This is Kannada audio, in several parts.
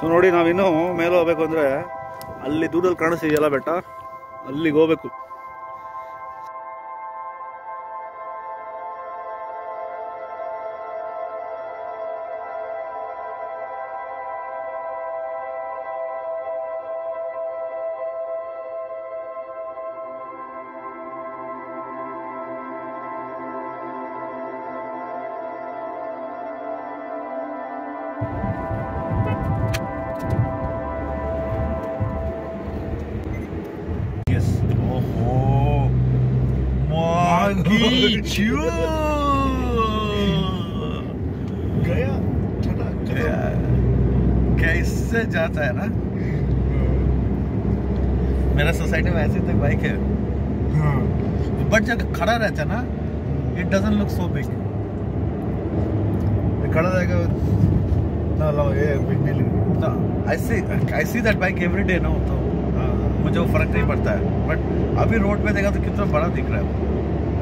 ಸೊ ನೋಡಿ ನಾವಿನ್ನೂ ಮೇಲೆ ಹೋಗ್ಬೇಕು ಅಂದರೆ ಅಲ್ಲಿ ದೂರದಲ್ಲಿ ಕಾಣಿಸ್ತಿದೆಯಲ್ಲ ಬೆಟ್ಟ ಅಲ್ಲಿಗೆ ಹೋಗ್ಬೇಕು ಎಸ್ ओहो मांगीचू ಗಯಾ कैसे जाता है ना मेरा सोसाइटी में ऐसे तक बाइक है बट जब खड़ा रहता है ना it doesn't look so big ಕಳೆದಾಗ ನಾವೆಲ್ಲ a big deal I see I see that bike every day ना तो मुझे वो फर्क नहीं पड़ता है बट अभी रोड पे देखा तो कितना बड़ा दिख रहा है वो।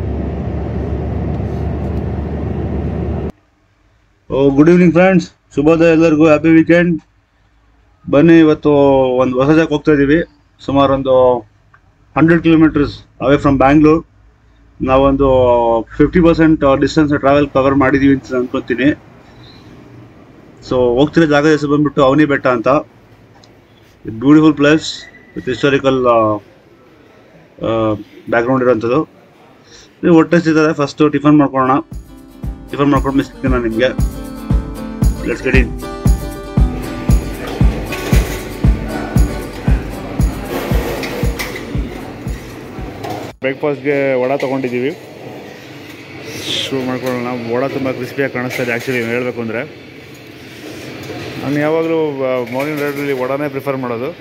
ಗುಡ್ ಈವ್ನಿಂಗ್ ಫ್ರೆಂಡ್ಸ್ ಶುಭೋದಯ ಎಲ್ಲರಿಗೂ ಹ್ಯಾಪಿ ವೀಕೆಂಡ್ ಬನ್ನಿ ಇವತ್ತು ಒಂದು ಹೊಸ ಜಾಗಕ್ಕೆ ಹೋಗ್ತಾ ಇದ್ದೀವಿ ಸುಮಾರು ಒಂದು hundred kilometres away from Bangalore ನಾವೊಂದು fifty percent distance travel cover ಮಾಡಿದ್ದೀವಿ ಅಂತ ಅನ್ಕೊತೀನಿ ಸೊ ಹೋಗ್ತಿರೋ ಜಾಗದ ಹೆಸರು ಬಂದ್ಬಿಟ್ಟು ಅವನಿ ಬೆಟ್ಟ ಅಂತ beautiful place with historical background ಇರೋಂಥದ್ದು ಇದು ಹೊಟ್ಟೆ ಸಿಗ್ತದೆ ಫಸ್ಟು ಟಿಫನ್ ಮಾಡ್ಕೊಳ್ಳೋಣ ಟಿಫನ್ ಮಾಡ್ಕೊಂಡು ಮಿಸ್ತೀನಿ ನಾನು ನಿಮಗೆ ಲೆಟ್ಸ್ ಗೆಟ್ ಇನ್ ಬ್ರೇಕ್ಫಾಸ್ಟ್ಗೆ ವಡ ತೊಗೊಂಡಿದ್ದೀವಿ ಶುರು ಮಾಡ್ಕೊಳ್ಳೋಣ ವಡ ತುಂಬ ಕ್ರಿಸ್ಪಿಯಾಗಿ ಕಾಣಿಸ್ತಾ ಇದೆ ಆ್ಯಕ್ಚುಲಿ ಹೇಳಬೇಕು ಅಂದರೆ ನಾನು ಯಾವಾಗಲೂ ಮಾರ್ನಿಂಗ್ ರೈಡಲ್ಲಿ ವಡಾನೇ ಪ್ರಿಫರ್ ಮಾಡೋದು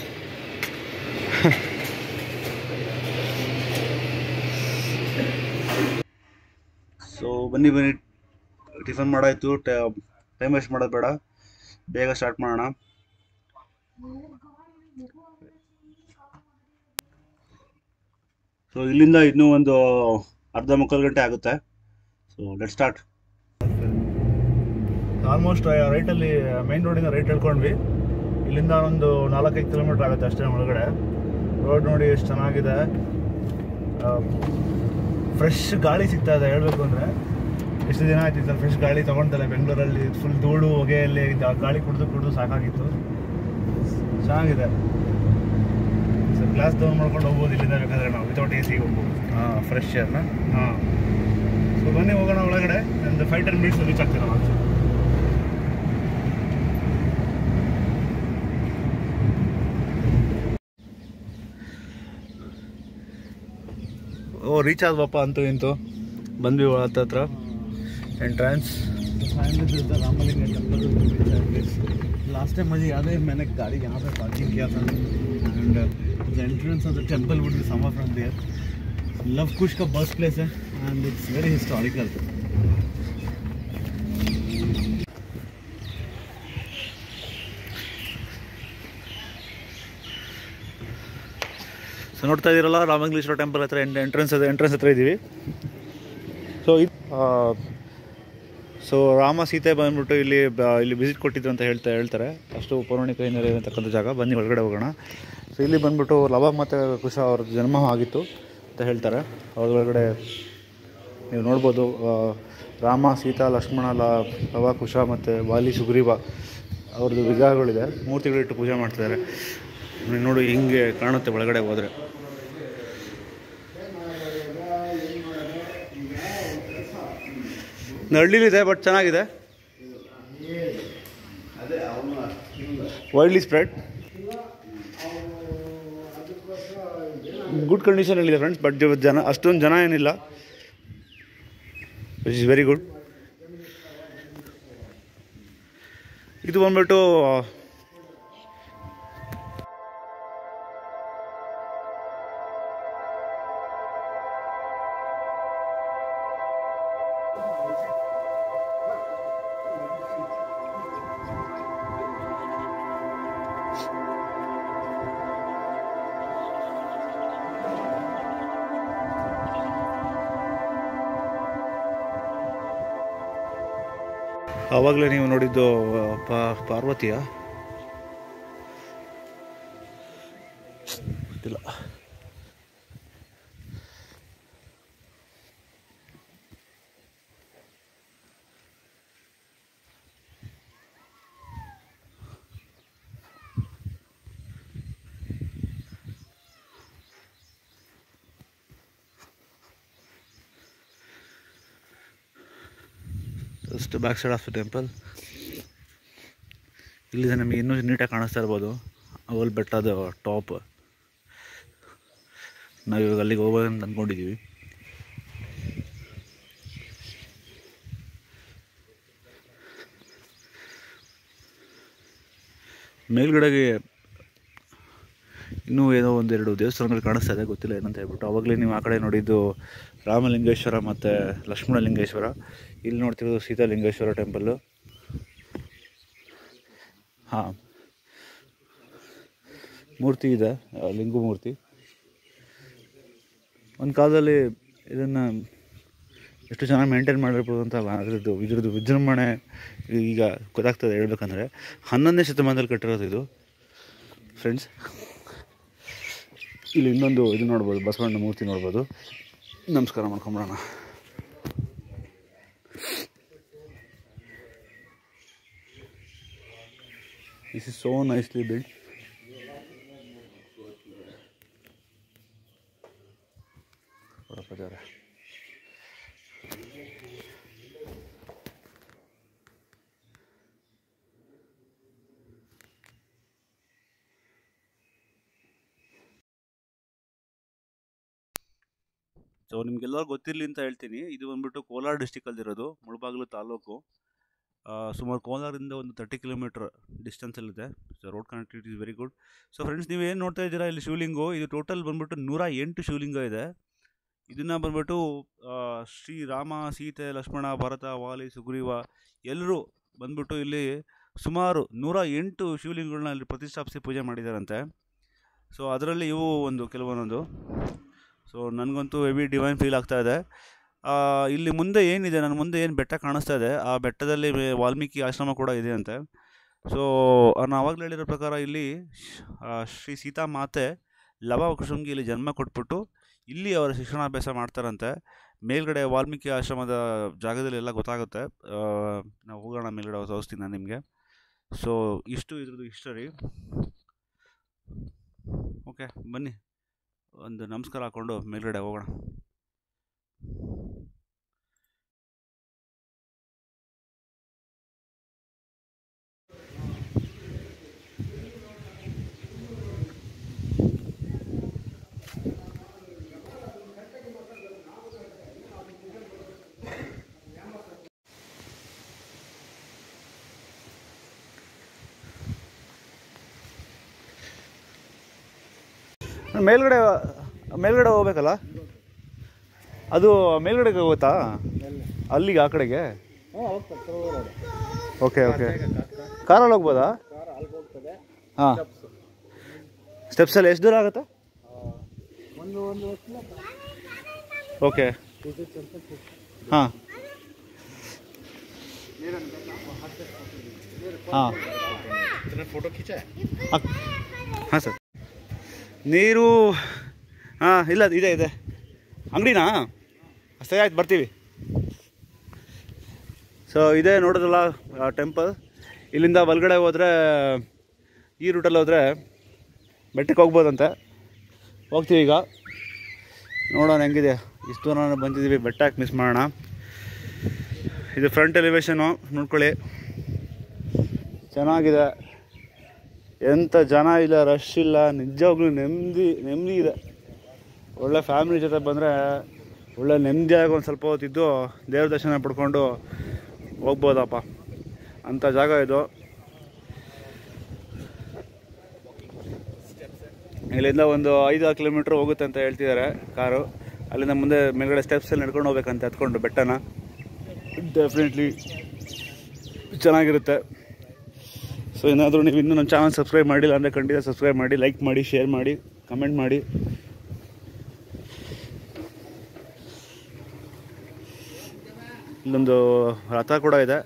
ಸೊ ಬನ್ನಿ ಬನ್ನಿ ಟಿಫನ್ ಮಾಡಾಯ್ತು ಟೈಮ್ ವೇಸ್ಟ್ ಮಾಡೋದು ಬೇಡ ಬೇಗ ಸ್ಟಾರ್ಟ್ ಮಾಡೋಣ ಸೊ ಇಲ್ಲಿಂದ ಇನ್ನೂ ಒಂದು ಅರ್ಧ ಮುಕ್ಕಾಲು ಗಂಟೆ ಆಗುತ್ತೆ ಸೊ ಲೆಟ್ ಸ್ಟಾರ್ಟ್ ಆಲ್ಮೋಸ್ಟ್ ರೈಟಲ್ಲಿ ಮೈನ್ ರೋಡಿಂದ ರೈಟ್ ಹೇಳ್ಕೊಂಡ್ವಿ ಇಲ್ಲಿಂದ ಒಂದು ನಾಲ್ಕೈದು ಕಿಲೋಮೀಟರ್ ಆಗುತ್ತೆ ಅಷ್ಟೇ ಒಳಗಡೆ ರೋಡ್ ನೋಡಿ ಎಷ್ಟು ಚೆನ್ನಾಗಿದೆ ಫ್ರೆಶ್ ಗಾಳಿ ಸಿಗ್ತಾ ಇದೆ ಹೇಳಬೇಕು ಅಂದರೆ ಎಷ್ಟು ದಿನ ಆಯ್ತು ಸರ್ ಫ್ರೆಶ್ ಗಾಳಿ ತೊಗೊಂತಲ್ಲ ಬೆಂಗಳೂರಲ್ಲಿ ಫುಲ್ ಧೂಳು ಹೊಗೆಯಲ್ಲಿ ದ- ಗಾಳಿ ಕುಡಿದು ಕುಡಿದು ಸಾಕಾಗಿತ್ತು ಚೆನ್ನಾಗಿದೆ ಸರ್ ಗ್ಲಾಸ್ ತೊಗೊಂಡು ಮಾಡ್ಕೊಂಡು ಹೋಗ್ಬೋದು ಇಲ್ಲಿಂದ ಬೇಕಾದ್ರೆ ನಾವು ವಿತೌಟ್ ಎ ಸಿಗೆ ಹೋಗ್ಬೋದು हाँ फ्रेश है ना ಹಾಂ ಸೊ ಬನ್ನಿ ಹೋಗೋಣ ಒಳಗಡೆ ಒಂದು ಫೈವ್ ಟೆನ್ ಮಿನಿಟ್ಸ್ ರೀಚ್ ಆಗ್ತೀವಿ ನಾವು ಆಚೆ. ಓ ರೀಚ್ ಆದ್ವಪ್ಪ ಅಂತೂ ಇಂತು ಬಂದ್ವಿ ಹತ್ತ ಹತ್ರ ಎಂಟ್ರೆನ್ಸ್ लास्ट टाइम मुझे याद है मैंने गाड़ी यहाँ पे पार्किंग किया था and the entrance of the temple would be summer from there Lav Kush का बर्थ प्लेस है and it's very historical so ನೋಡ್ತಾ ಇದ್ದೀರಲ್ಲ ರಾಮಂಗ್ಲೇಶ್ವರ ಟೆಂಪಲ್ ಹತ್ರ ಎಂಟ್ರೆನ್ಸ್ ಎಂಟ್ರೆನ್ಸ್ ಹತ್ರ ಇದ್ದೀವಿ ಸೊ ಇದು ಸೊ ರಾಮ ಸೀತೆ ಬಂದ್ಬಿಟ್ಟು ಇಲ್ಲಿ ಬ- ಇಲ್ಲಿ ವಿಸಿಟ್ ಕೊಟ್ಟಿದ್ರು ಅಂತ ಹೇಳ್ತಾ ಹೇಳ್ತಾರೆ ಅಷ್ಟು ಪೌರಾಣಿಕ ಹಿನ್ನೆಲೆ ಇರತಕ್ಕಂಥ ಜಾಗ ಬನ್ನಿ ಒಳಗಡೆ ಹೋಗೋಣ ಸೊ ಇಲ್ಲಿ ಬಂದ್ಬಿಟ್ಟು ಲವ ಮತ್ತು ಕುಶ ಅವ್ರ ಜನ್ಮ ಆಗಿತ್ತು ಅಂತ ಹೇಳ್ತಾರೆ ಅವ್ರ ಒಳಗಡೆ ನೀವು ನೋಡ್ಬೋದು ಆ, ರಾಮ ಸೀತಾ ಲಕ್ಷ್ಮಣ ಲ ಲವ ಕುಶ ಮತ್ತು ವಾಲಿ ಸುಗ್ರೀವ ಅವ್ರದ್ದು ವಿಗ್ರಹಗಳಿದೆ ಮೂರ್ತಿಗಳಿಟ್ಟು ಪೂಜೆ ಮಾಡ್ತಿದ್ದಾರೆ ನೀವು ನೋಡಿ ಹಿಂಗೆ ಕಾಣುತ್ತೆ ಒಳಗಡೆ ಹೋದರೆ ಹಳ್ಳಿಲಿದೆ ಬಟ್ ಚೆನ್ನಾಗಿದೆ ವೈಲ್ಡ್ಲಿ ಸ್ಪ್ರೆಡ್ ಗುಡ್ ಕಂಡೀಷನಲ್ಲಿದೆ ಫ್ರೆಂಡ್ಸ್ ಬಟ್ ಜನ ಅಷ್ಟೊಂದು ಜನ ಏನಿಲ್ಲ ವಿಚ್ ಇಸ್ ವೆರಿ ಗುಡ್ ಇದು ಬಂದ್ಬಿಟ್ಟು ಆವಾಗಲೇ ನೀವು ನೋಡಿದ್ದು ಪಾ ಪಾರ್ವತಿಯ ಗೊತ್ತಿಲ್ಲ just back side of the temple ಇಲ್ಲಿದೆ ನಮಗೆ ಇನ್ನೂ ನೀಟಾಗಿ ಕಾಣಿಸ್ತಾ ಇರ್ಬೋದು ಅವಲ್ ಬೆಟ್ಟದ ಟಾಪ್ ನಾವು ಇವಾಗ ಅಲ್ಲಿಗೆ ಹೋಗ್ಬೇಕಂತ ಅಂದ್ಕೊಂಡಿದ್ದೀವಿ ಮೇಲ್ಗಡೆಗೆ ಇನ್ನೂ ಏನೋ ಒಂದೆರಡು ದೇವಸ್ಥಾನಗಳು ಕಾಣಿಸ್ತಾ ಇದೆ ಗೊತ್ತಿಲ್ಲ ಏನಂತ ಹೇಳ್ಬಿಟ್ಟು ಅವಾಗಲೇ ನೀವು ಆ ಕಡೆ ನೋಡಿದ್ದು ರಾಮಲಿಂಗೇಶ್ವರ ಮತ್ತು ಲಕ್ಷ್ಮಣಲಿಂಗೇಶ್ವರ ಇಲ್ಲಿ ನೋಡ್ತಿರೋದು ಸೀತಾಲಿಂಗೇಶ್ವರ ಟೆಂಪಲ್ಲು ಹಾಂ ಮೂರ್ತಿ ಇದೆ ಆ, ಲಿಂಗು ಮೂರ್ತಿ ಒಂದು ಕಾಲದಲ್ಲಿ ಇದನ್ನು ಎಷ್ಟು ಚೆನ್ನಾಗಿ ಮೇಂಟೈನ್ ಮಾಡಿರ್ಬೋದು ಅಂತ ಅದ್ರದ್ದು ಇದ್ರದ್ದು ವಿಜೃಂಭಣೆ ಈಗ ಗೊತ್ತಾಗ್ತದೆ ಹೇಳ್ಬೇಕಂದ್ರೆ ಹನ್ನೊಂದನೇ ಶತಮಾನದಲ್ಲಿ ಕಟ್ಟಿರೋದು ಇದು ಫ್ರೆಂಡ್ಸ್ ಇಲ್ಲಿ ಇನ್ನೊಂದು ಇದು ನೋಡ್ಬೋದು ಬಸವಣ್ಣ ಮೂರ್ತಿ ನೋಡ್ಬೋದು ನಮಸ್ಕಾರ ಮಾಡ್ಕೊಂಬಿಡೋಣ this is so nicely build ಕೊಡಪ್ಪ ದೇವ್ರೆ. ಸೊ ನಿಮಗೆಲ್ಲ ಗೊತ್ತಿರಲಿ ಅಂತ ಹೇಳ್ತೀನಿ ಇದು ಬಂದ್ಬಿಟ್ಟು ಕೋಲಾರ ಡಿಸ್ಟಿಕಲ್ಲಿರೋದು ಮುಳಬಾಗಿಲು ತಾಲೂಕು ಆ, ಸುಮಾರು ಕೋಲಾರದಿಂದ ಒಂದು ತರ್ಟಿ ಕಿಲೋಮೀಟ್ರ್ ಡಿಸ್ಟೆನ್ಸಲ್ಲಿದೆ so road connectivity is very good so friends ನೀವೇನು ನೋಡ್ತಾ ಇದ್ದೀರಾ ಇಲ್ಲಿ ಶಿವಲಿಂಗು ಇದು ಟೋಟಲ್ ಬಂದ್ಬಿಟ್ಟು ನೂರ ಎಂಟು ಶಿವಲಿಂಗ ಇದೆ ಇದನ್ನು ಬಂದ್ಬಿಟ್ಟು ಆ, ಶ್ರೀ ರಾಮ ಸೀತೆ ಲಕ್ಷ್ಮಣ ಭರತ ವಾಲಿ ಸುಗ್ರೀವ ಎಲ್ಲರೂ ಬಂದ್ಬಿಟ್ಟು ಇಲ್ಲಿ ಸುಮಾರು ನೂರ ಎಂಟು ಶಿವಲಿಂಗಗಳನ್ನ ಇಲ್ಲಿ ಪ್ರತಿಷ್ಠಾಪಿಸಿ ಪೂಜೆ ಮಾಡಿದ್ದಾರಂತೆ ಸೊ ಅದರಲ್ಲಿ ಇವು ಒಂದು ಕೆಲವೊಂದೊಂದು ಸೊ ನನಗಂತೂ ಹೆವಿ ಡಿವೈನ್ ಫೀಲ್ ಆಗ್ತಾ ಇದೆ ಆ, ಇಲ್ಲಿ ಮುಂದೆ ಏನಿದೆ ನನ್ನ ಮುಂದೆ ಏನು ಬೆಟ್ಟ ಕಾಣಿಸ್ತಾ ಇದೆ ಆ ಬೆಟ್ಟದಲ್ಲಿ ವೇ- ವಾಲ್ಮೀಕಿ ಆಶ್ರಮ ಕೂಡ ಇದೆ ಅಂತೆ ಸೊ ನಾನು ಆವಾಗಲೇ ಹೇಳಿರೋ ಪ್ರಕಾರ ಇಲ್ಲಿ ಶ್- ಆ, ಶ್ರೀ ಸೀತಾ ಮಾತೆ ಲವ ಕುಶುಂಗಿ ಇಲ್ಲಿ ಜನ್ಮ ಕೊಟ್ಬಿಟ್ಟು ಇಲ್ಲಿ ಅವರ ಶಿಕ್ಷಣಾಭ್ಯಾಸ ಮಾಡ್ತಾರಂತೆ ಮೇಲ್ಗಡೆ ವಾಲ್ಮೀಕಿ ಆಶ್ರಮದ ಜಾಗದಲ್ಲಿ ಎಲ್ಲ ಗೊತ್ತಾಗುತ್ತೆ ಆ, ನಾವು ಹೋಗೋಣ ಮೇಲ್ಗಡೆ ತೋರಿಸ್ತೀನಿ ನಾನು ನಿಮಗೆ ಸೊ ಇಷ್ಟು ಇದ್ರದ್ದು ಹಿಸ್ಟರಿ ಓಕೆ ಬನ್ನಿ ಒಂದು ನಮಸ್ಕಾರ ಹಾಕ್ಕೊಂಡು ಮೇಲ್ಗಡೆ ಹೋಗೋಣ ಮೇಲ್ಗಡೆ ಮೇಲ್ಗಡೆ ಹೋಗ್ಬೇಕಲ್ಲ ಅದು ಮೇಲ್ಗಡೆಗೆ ಹೋಗುತ್ತಾ ಅಲ್ಲಿಗೆ ಆ ಕಡೆಗೆ ಓಕೆ ಓಕೆ ಕಾರಲ್ಲಿ ಹೋಗ್ಬೋದಾ ಹಾಂ ಸ್ಟೆಪ್ಸಲ್ಲಿ ಎಷ್ಟು ದೂರ ಆಗುತ್ತೆ ಒಂದು ಒಂದು ಓಕೆ ಹಾಂ ಹಾಂ ಫೋಟೋ ಖೀಚಾ ಹಾಂ ಸರ್ ನೀರು ಹಾಂ ಇಲ್ಲ ಇದೆ ಇದೆ ಅಂಗಡಿನಾ ಸರಿ ಆಯ್ತು ಬರ್ತೀವಿ ಸೊ ಇದೇ ನೋಡೋದಲ್ಲ ಟೆಂಪಲ್ ಇಲ್ಲಿಂದ ಒಳಗಡೆ ಹೋದರೆ ಈ ರೂಟಲ್ಲಿ ಹೋದರೆ ಬೆಟ್ಟಕ್ಕೆ ಹೋಗ್ಬೋದಂತೆ ಹೋಗ್ತೀವಿ ಈಗ ನೋಡೋಣ ಹೆಂಗಿದೆ ಇಷ್ಟು ದೂರ ನಾನು ಬಂದಿದ್ದೀವಿ ಬೆಟ್ಟ ಯಾಕೆ ಮಿಸ್ ಮಾಡೋಣ ಇದು ಫ್ರಂಟ್ ಎಲಿವೇಶನು ನೋಡ್ಕೊಳ್ಳಿ ಚೆನ್ನಾಗಿದೆ ಎಂಥ ಜನ ಇಲ್ಲ ರಶ್ ಇಲ್ಲ ನಿಜವಾಗ್ಲೂ ನೆಮ್ಮದಿ ನೆಮ್ಮದಿ ಇದೆ ಒಳ್ಳೆ ಫ್ಯಾಮಿಲಿ ಜೊತೆ ಬಂದರೆ ಒಳ್ಳೆ ನೆಮ್ಮದಿಯಾಗಿ ಒಂದು ಸ್ವಲ್ಪ ಹೊತ್ತಿದ್ದು ದೇವ್ರ ದರ್ಶನ ಪಡ್ಕೊಂಡು ಹೋಗ್ಬೋದಪ್ಪ ಅಂಥ ಜಾಗ ಇದು ಇಲ್ಲಿಂದ ಒಂದು ಐದು ಆರು ಕಿಲೋಮೀಟ್ರ್ ಹೋಗುತ್ತೆ ಅಂತ ಹೇಳ್ತಿದ್ದಾರೆ ಕಾರು ಅಲ್ಲಿಂದ ಮುಂದೆ ಮೇಲ್ಗಡೆ ಸ್ಟೆಪ್ಸಲ್ಲಿ ನಡ್ಕೊಂಡು ಹೋಗ್ಬೇಕಂತ ಹತ್ಕೊಂಡು ಬೆಟ್ಟನ ಡೆಫಿನೆಟ್ಲಿ ಚೆನ್ನಾಗಿರುತ್ತೆ ಸೊ ಏನಾದರೂ ನೀವು ಇನ್ನೂ ನಮ್ಮ ಚಾನಲ್ ಸಬ್ಸ್ಕ್ರೈಬ್ ಮಾಡಿಲ್ಲ ಅಂದರೆ ಖಂಡಿತ ಸಬ್ಸ್ಕ್ರೈಬ್ ಮಾಡಿ ಲೈಕ್ ಮಾಡಿ ಶೇರ್ ಮಾಡಿ ಕಮೆಂಟ್ ಮಾಡಿ ಇಲ್ಲೊಂದು ರಥ ಕೂಡ ಇದೆ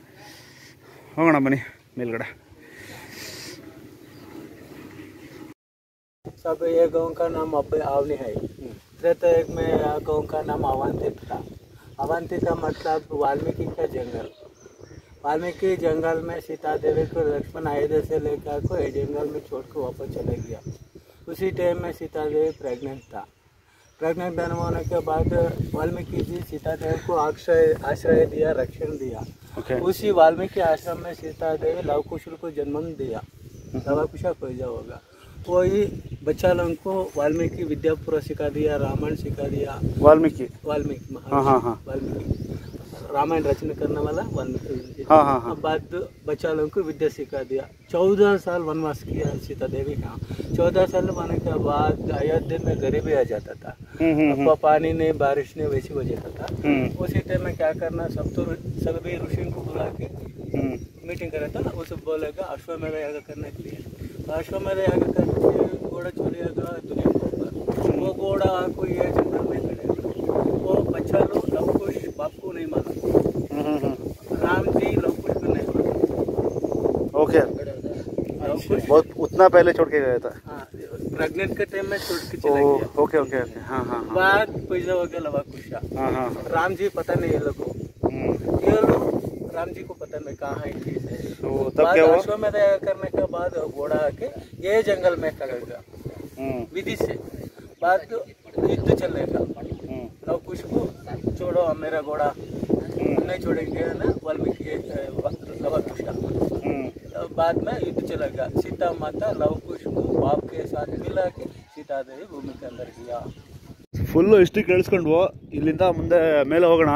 ಹೋಗೋಣ ಬನ್ನಿ ಮೇಲ್ಗಡೆ सब ये गांव का नाम अब आवनी है त्रेता युग में यह गांव का नाम अवंतिक था अवंतिक का मतलब वाल्मीकि का जंगल वाल्मीकि जंगल में सीता देवी को लक्ष्मण अयोध्या से लेकर को ये जंगल में छोड़ कर वापस चले गया उसी टाइम में सीता देवी प्रेग्नेंट था प्रेग्नेंट जन्म होने के बाद वाल्मीकि जी सीता देवी को आश्रय आश्रय दिया रक्षण दिया ಓಕೆ उसी वाल्मीकि आश्रम में सीता देवी लव कुशल को जन्म दिया लव कुशल पैदा होगा वही बच्चा लोगों को वाल्मीकि विद्यापुरा सिखा दिया रामायण सिखा दिया ವಾಲ್ಮೀಕಿ वाल्मीकि हाँ, हाँ, हाँ। वाल्मीकि रामायण रचना करने वाला वाल्मीकि जी। हाँ हाँ हाँ अब बाद बच्चा लोगों को विद्या सिखा दिया चौदह साल वनवास किया सीता देवी का चौदह साल होने के बाद अयोध्या में गरीबी आ जाता था हम्म हम्म अब पानी नहीं बारिश नहीं वैसी हो जाता था हम्म उसी टाइम में क्या करना सब तो सभी ऋषियों को बुला के हम्म मीटिंग करा था ना उसे बोलेगा अश्वमेध याग करने के लिए तो अश्वमेध याग करके घोड़ा चलेगा दुनिया के ऊपर वो घोड़ा आपको ये जंगल में खड़ेगा वो बच्चा लोग लवकुश बाप को नहीं माना हम्म हम्म राम जी लवकुश को नहीं माना ओके लवकुश बहुत उतना पहले छोड़ के गया था हाँ प्रेग्नेंट के टाइम में छोड़ के ओ चले गया ओके ओके ओके हाँ हाँ हाँ बाद पैसा हो गया लवाकुशा हाँ हाँ राम जी पता नहीं ये लोग को हम्म ये लोग राम जी को पता नहीं कहाँ है चीज है तो तब बाद क्या हुआ अश्वमेध याग करने के बाद घोड़ा आके ये जंगल में खड़ेगा हम्म विधि से बाद युद्ध चलेगा हम्म लव कुश को छोड़ो मेरा घोड़ा नहीं छोड़ेंगे ना वाल्मीकि लव कुश का हम्म बाद में युद्ध चलेगा सीता माता लव कुश को बाप के साथ मिला के सीता देवी भूमि के अंदर गया ಫುಲ್ಲು ಇಷ್ಟು ಕೇಳಿಸ್ಕೊಂಡ್ವು ಇಲ್ಲಿಂದ ಮುಂದೆ ಮೇಲೆ ಹೋಗೋಣ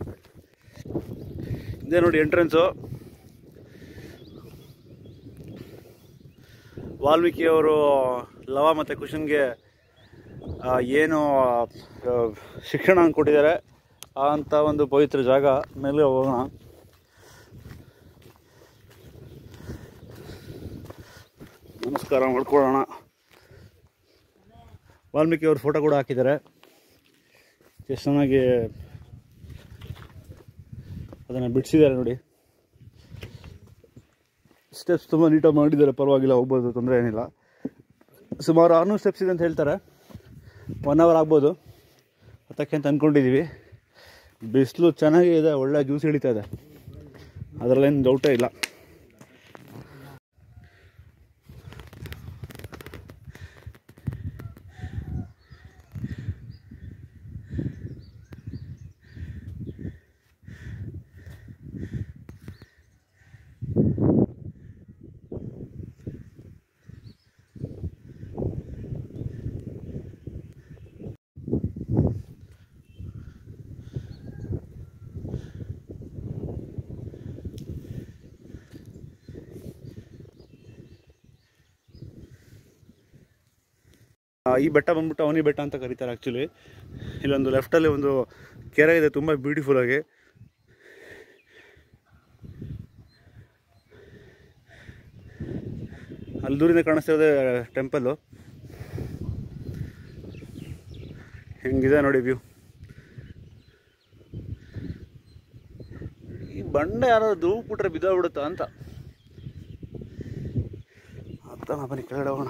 ಇದೇ ನೋಡಿ ಎಂಟ್ರೆನ್ಸು ವಾಲ್ಮೀಕಿ ಅವರು ಲವ ಮತ್ತು ಕುಶನ್ಗೆ ಆ, ಏನು ಆ, ಶಿಕ್ಷಣ ಕೊಟ್ಟಿದ್ದಾರೆ ಆ ಅಂಥ ಒಂದು ಪವಿತ್ರ ಜಾಗ ಮೇಲೆ ಹೋಗೋಣ ನಮಸ್ಕಾರ ಮಾಡ್ಕೊಳ್ಳೋಣ ವಾಲ್ಮೀಕಿ ಅವ್ರ ಫೋಟೋ ಕೂಡ ಹಾಕಿದ್ದಾರೆ ಎಷ್ಟು ಚೆನ್ನಾಗಿ ಅದನ್ನು ಬಿಡಿಸಿದ್ದಾರೆ ನೋಡಿ ಸ್ಟೆಪ್ಸ್ ತುಂಬ ನೀಟಾಗಿ ಮಾಡಿದ್ದಾರೆ ಪರವಾಗಿಲ್ಲ ಹೋಗ್ಬೋದು ತೊಂದರೆ ಏನಿಲ್ಲ ಸುಮಾರು ಆರುನೂರು ಸ್ಟೆಪ್ಸ್ ಇದೆ ಅಂತ ಹೇಳ್ತಾರೆ ಒನ್ ಅವರ್ ಆಗ್ಬೋದು ಹತ್ತಕ್ಕೆ ಅಂತ ಅಂದ್ಕೊಂಡಿದ್ದೀವಿ ಬಿಸಿಲು ಚೆನ್ನಾಗಿ ಇದೆ ಒಳ್ಳೆ ಜ್ಯೂಸ್ ಹಿಡಿತಾ ಇದೆ ಅದರಲ್ಲೇನು ಡೌಟೇ ಇಲ್ಲ ಆ, ಈ ಬೆಟ್ಟ ಬಂದ್ಬಿಟ್ಟು ಅವನಿ ಬೆಟ್ಟ ಅಂತ ಕರೀತಾರೆ ಆ್ಯಕ್ಚುಲಿ ಇಲ್ಲೊಂದು ಲೆಫ್ಟಲ್ಲಿ ಒಂದು ಕೆರೆ ಇದೆ ತುಂಬ ಬ್ಯೂಟಿಫುಲ್ ಆಗಿ ಅಲ್ಲಿ ದೂರಿಂದ ಕಾಣಿಸ್ತಿರೋದೇ ಟೆಂಪಲ್ಲು ಹೆಂಗಿದೆ ನೋಡಿ ವ್ಯೂ ಈ ಬಂಡೆ ಯಾರಾದ್ರು ಧೂವು ಬಿಟ್ರೆ ಬಿದ್ದೋಗ್ಬಿಡುತ್ತಾ ಅಂತ ಅತ್ತ ಬನ್ನಿ ಕೆಳಗಡೆ ಹೋಗೋಣ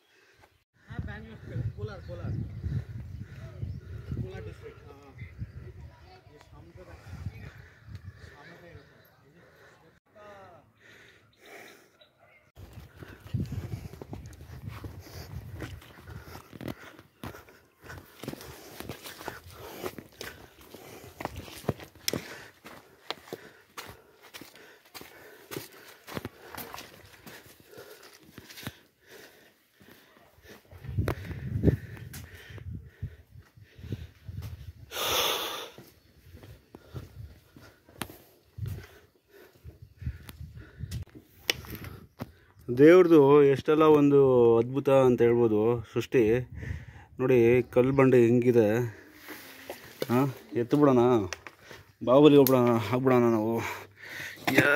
ದೇವ್ರದ್ದು ಎಷ್ಟೆಲ್ಲ ಒಂದು ಅದ್ಭುತ ಅಂತ ಹೇಳ್ಬೋದು ಸೃಷ್ಟಿ ನೋಡಿ ಕಲ್ಲು ಬಂಡೆ ಹೆಂಗಿದೆ ಹಾಂ ಎತ್ತು ಬಿಡೋಣ ಬಾಹುಬಲಿ ಹೋಗ್ಬಿಡೋಣ ಹಾಕ್ಬಿಡೋಣ ನಾವು ಯಾ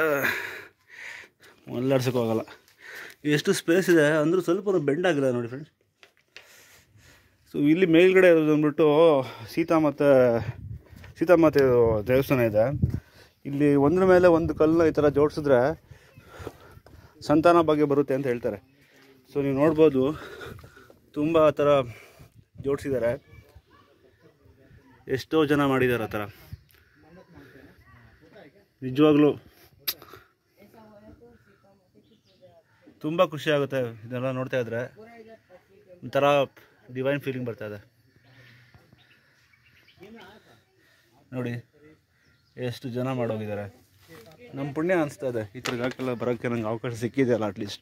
ಹೋಗಲ್ಲ ಎಷ್ಟು ಸ್ಪೇಸ್ ಇದೆ ಅಂದರೂ ಸ್ವಲ್ಪ ಬೆಂಡ್ ಆಗಿಲ್ಲ ನೋಡಿ ಫ್ರೆಂಡ್ಸ್ ಸೊ ಇಲ್ಲಿ ಮೇಲ್ಗಡೆ ಇರೋದು ಅಂದ್ಬಿಟ್ಟು ಸೀತಾ ಮತ್ತು ಸೀತಾಮಾತೆ ದೇವಸ್ಥಾನ ಇದೆ ಇಲ್ಲಿ ಒಂದ್ರ ಮೇಲೆ ಒಂದು ಕಲ್ಲನ್ನ ಈ ಥರ ಜೋಡಿಸಿದ್ರೆ ಸಂತಾನ ಭಾಗ್ಯ ಬರುತ್ತೆ ಅಂತ ಹೇಳ್ತಾರೆ ಸೊ ನೀವು ನೋಡ್ಬೋದು ತುಂಬ ಆ ಥರ ಜೋಡಿಸಿದ್ದಾರೆ ಎಷ್ಟೋ ಜನ ಮಾಡಿದ್ದಾರೆ ಆ ಥರ ನಿಜವಾಗ್ಲೂ ತುಂಬ ಖುಷಿ ಆಗುತ್ತೆ ಇದೆಲ್ಲ ನೋಡ್ತಾ ಇದ್ರೆ ಒಂಥರ ಡಿವೈನ್ ಫೀಲಿಂಗ್ ಬರ್ತಾ ಇದೆ ನೋಡಿ ಎಷ್ಟು ಜನ ಮಾಡೋಗಿದ್ದಾರೆ ನಮ್ಮ ಪುಣ್ಯ ಅನಿಸ್ತಾ ಇದೆ ಈ ಥರ ಜಾಗಕ್ಕೆಲ್ಲ ಬರೋಕ್ಕೆ ನಂಗೆ ಅವಕಾಶ ಸಿಕ್ಕಿದೆಯಲ್ಲ ಅಟ್ಲೀಸ್ಟ್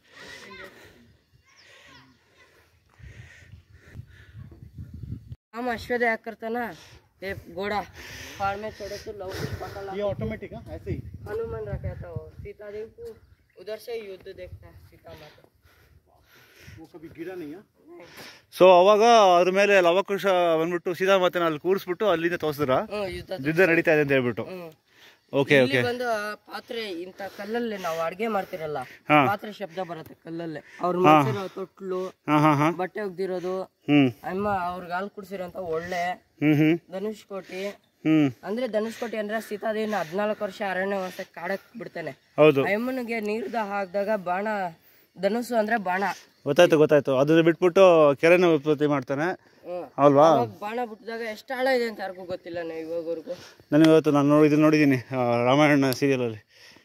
हम अश्वद याद करता ना ये घोड़ा फाड़ में छोड़े तो लव कुश पकड़ ये ऑटोमेटिक है ऐसे ही हनुमान रखा था वो सीता देव को उधर से युद्ध देखता है सीता माता वो कभी गिरा नहीं है ಸೊ ಅವಾಗ ಅದ್ರ ಮೇಲೆ ಲವಕುಶ ಬಂದ್ಬಿಟ್ಟು ಸೀದಾ ಮಾತನ್ನ ಅಲ್ಲಿ ಕೂರಿಸ್ಬಿಟ್ಟು ಅಲ್ಲಿಂದ ತೋರಿಸಿದ್ರ ಹ್ಮ್ ಯುದ್ಧ ಯುದ್ಧ ನಡೀತಾ ಇದೆ ಅಂತ ಹೇಳ್ಬಿಟ್ಟು ಹ್ಮ್ ಓಕೆ ಇಲ್ಲಿ ಓಕೆ ಬಂದು ಪಾತ್ರೆ ಇಂತ ಕಲ್ಲಲ್ಲಿ ನಾವು ಅಡ್ಗೆ ಮಾಡ್ತಿರಲ್ಲ ಹಾ. ಪಾತ್ರೆ ಶಬ್ದ ಬರುತ್ತೆ ಕಲ್ಲಲ್ಲೇ ಅವ್ರ ಮನ್ಸಿರೋ ತೊಟ್ಲು ಹಾಂ ಹಾಂ ಹಾಂ ಬಟ್ಟೆ ಒಗ್ದಿರೋದು ಹ್ಞೂ ಅಮ್ಮ ಅವ್ರಿಗೆ ಹಾಲು ಕುಡ್ಸಿರೋಂತ ಒಳ್ಳೆ ಹ್ಞೂ ಹ್ಞೂ ಧನುಷ್ ಕೋಟಿ ಹ್ಞೂ ಅಂದ್ರೆ ಧನುಷ್ ಕೋಟಿ ಅಂದ್ರೆ ಸೀತಾದೇವಿನ ಹದಿನಾಲ್ಕು ವರ್ಷ ಅರಣ್ಯವಾಸ ಕಾಡಕ್ ಬಿಡ್ತಾನೆ ಹೌದು ಅಮ್ಮನಿಗೆ ನೀರ್ದ ಹಾಕಿದಾಗ ಬಾಣ ಧನುಸು ಅಂದ್ರೆ ಬಾಣ ಗೊತ್ತಾಯ್ತು ಗೊತ್ತಾಯ್ತು ಅದನ್ನ ಬಿಟ್ಬಿಟ್ಟು ಕೆರೆನ ಉತ್ಪತ್ತಿ ಮಾಡ್ತಾನೆ ಹ್ಮ್. ಅಲ್ವಾ ಅವಾಗ ಬಾಣ ಬಿಟ್ಟಿದಾಗ ಎಷ್ಟು ಆಳ ಇದೆ ಅಂತ ಯಾರಿಗೂ ಗೊತ್ತಿಲ್ಲ ನಾವು ಇವಾಗವರೆಗೂ ನಾನು ಇವತ್ತು ನಾನು ನೋಡಿ ಇದನ್ನ ನೋಡಿದ್ದೀನಿ ಆ, ರಾಮಾಯಣ ಸೀರಿಯಲಲ್ಲಿ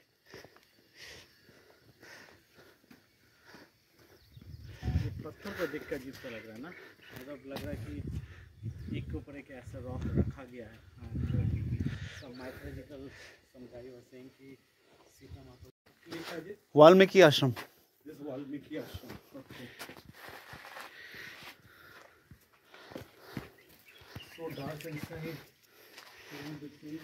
ये पत्थर को देख कर अजीब सा लग रहा है ना मतलब लग रहा है कि एक के ऊपर एक ऐसा रॉक रखा गया है some mythological some guy was saying कि सीता माता लिखा this Valmiki ashram this Valmiki ashram okay so dark inside in between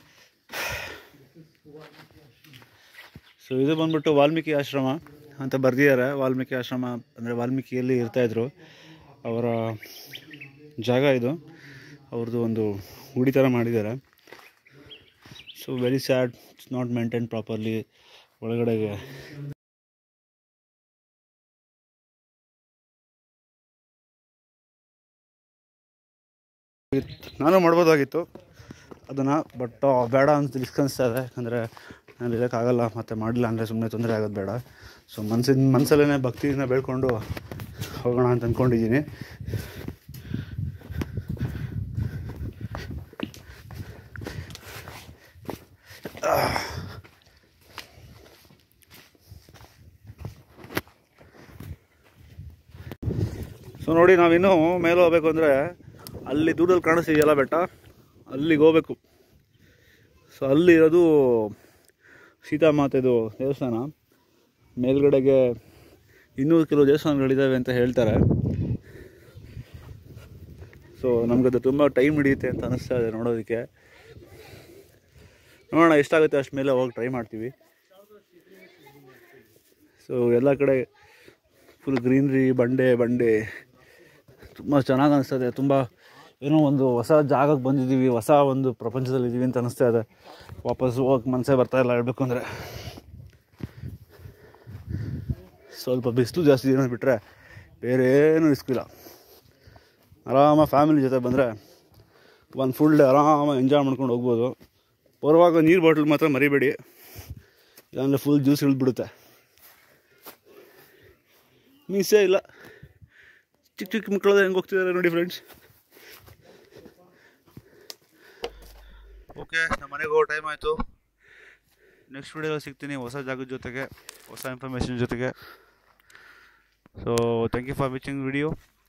so ಇದು ಬಂದ್ಬಿಟ್ಟು ವಾಲ್ಮೀಕಿ ಆಶ್ರಮ ಅಂತ ಬರೆದಿದ್ದಾರೆ ವಾಲ್ಮೀಕಿ ಆಶ್ರಮ ಅಂದರೆ ವಾಲ್ಮೀಕಿಯಲ್ಲಿ ಇರ್ತಾಯಿದ್ರು ಅವರ ಜಾಗ ಇದು ಅವ್ರದ್ದು ಒಂದು ಗುಡಿ ಥರ ಮಾಡಿದ್ದಾರೆ so very sad it's not maintain properly ಒಳಗಡೆಗೆ ನಾನು ಮಾಡ್ಬೋದಾಗಿತ್ತು ಅದನ್ನು ಬಟ್ ಬೇಡ ಅಂತ ರಿಸ್ಕ್ ಅನಿಸ್ತಾ ಇದೆ ಯಾಕಂದರೆ ನಾನು ಇರೋಕ್ಕಾಗಲ್ಲ ಮತ್ತು ಮಾಡಲಿಲ್ಲ ಅಂದರೆ ಸುಮ್ಮನೆ ತೊಂದರೆ ಆಗೋದು ಬೇಡ ಸೊ ಮನ್ಸಿನ ಮನಸ್ಸಲ್ಲೇ ಭಕ್ತಿಯಿಂದ ಬೇಡ್ಕೊಂಡು ಹೋಗೋಣ ಅಂತ ಅಂದ್ಕೊಂಡಿದ್ದೀನಿ ಸೊ ನೋಡಿ ನಾವಿನ್ನೂ ಮೇಲೆ ಹೋಗ್ಬೇಕು ಅಂದರೆ ಅಲ್ಲಿ ದೂರದಲ್ಲಿ ಕಾಣಿಸ್ತಿದೆಯಲ್ಲ ಬೆಟ್ಟ ಅಲ್ಲಿಗೆ ಹೋಗ್ಬೇಕು ಸೊ ಅಲ್ಲಿ ಇರೋದು ಸೀತಾಮಾತೆದು ದೇವಸ್ಥಾನ ಮೇಲ್ಗಡೆಗೆ ಇನ್ನೂ ಕೆಲವು ದೇವಸ್ಥಾನಗಳಿದ್ದಾವೆ ಅಂತ ಹೇಳ್ತಾರೆ ಸೊ ನಮಗದು ತುಂಬ ಟೈಮ್ ಹಿಡಿಯುತ್ತೆ ಅಂತ ಅನ್ನಿಸ್ತಾ ಇದೆ ನೋಡೋದಕ್ಕೆ ನೋಡೋಣ ಎಷ್ಟಾಗುತ್ತೆ ಅಷ್ಟು ಮೇಲೆ ಹೋಗಿ ಟ್ರೈ ಮಾಡ್ತೀವಿ ಸೊ ಎಲ್ಲ ಕಡೆ ಫುಲ್ ಗ್ರೀನ್ರಿ ಬಂಡೆ ಬಂಡೆ ತುಂಬ ಚೆನ್ನಾಗಿ ಅನಿಸ್ತದೆ ತುಂಬ ಏನೋ ಒಂದು ಹೊಸ ಜಾಗಕ್ಕೆ ಬಂದಿದ್ದೀವಿ ಹೊಸ ಒಂದು ಪ್ರಪಂಚದಲ್ಲಿ ಇದ್ದೀವಿ ಅಂತ ಅನಿಸ್ತಾ ಇದೆ ವಾಪಸ್ ಹೋಗಕ್ಕೆ ಮನಸ್ಸೇ ಬರ್ತಾ ಇಲ್ಲ ಹೇಳ್ಬೇಕು ಅಂದರೆ ಸ್ವಲ್ಪ ಬಿಸಿಲು ಜಾಸ್ತಿ ದಿನ ಬಿಟ್ಟರೆ ಬೇರೆ ಏನೂ ರಿಸ್ಕ್ ಇಲ್ಲ ಆರಾಮ ಫ್ಯಾಮಿಲಿ ಜೊತೆ ಬಂದರೆ ಒಂದು ಫುಲ್ ಡೇ ಆರಾಮಾಗಿ ಎಂಜಾಯ್ ಮಾಡ್ಕೊಂಡು ಹೋಗ್ಬೋದು ಬರುವಾಗ ನೀರು ಬಾಟ್ಲ್ ಮಾತ್ರ ಮರಿಬೇಡಿ ಇಲ್ಲಾಂದರೆ ಫುಲ್ ಜ್ಯೂಸ್ ಇಳಿದ್ಬಿಡುತ್ತೆ ಮೀಸೇ ಇಲ್ಲ ಚಿಕ್ಕ ಚಿಕ್ಕ ಮಕ್ಕಳು ಹೆಂಗೆ ಹೋಗ್ತಿದ್ದಾರೆ ನೋಡಿ ಫ್ರೆಂಡ್ಸ್ ಓಕೆ ನಮ್ಮ ಮನೆಗೆ ಹೋಗೋ ಟೈಮ್ ಆಯಿತು ನೆಕ್ಸ್ಟ್ ವಿಡಿಯೋ ಸಿಗ್ತೀನಿ ಹೊಸ ಜಾಗದ ಜೊತೆಗೆ ಹೊಸ ಇನ್ಫಾರ್ಮೇಷನ್ ಜೊತೆಗೆ so thank you for watching video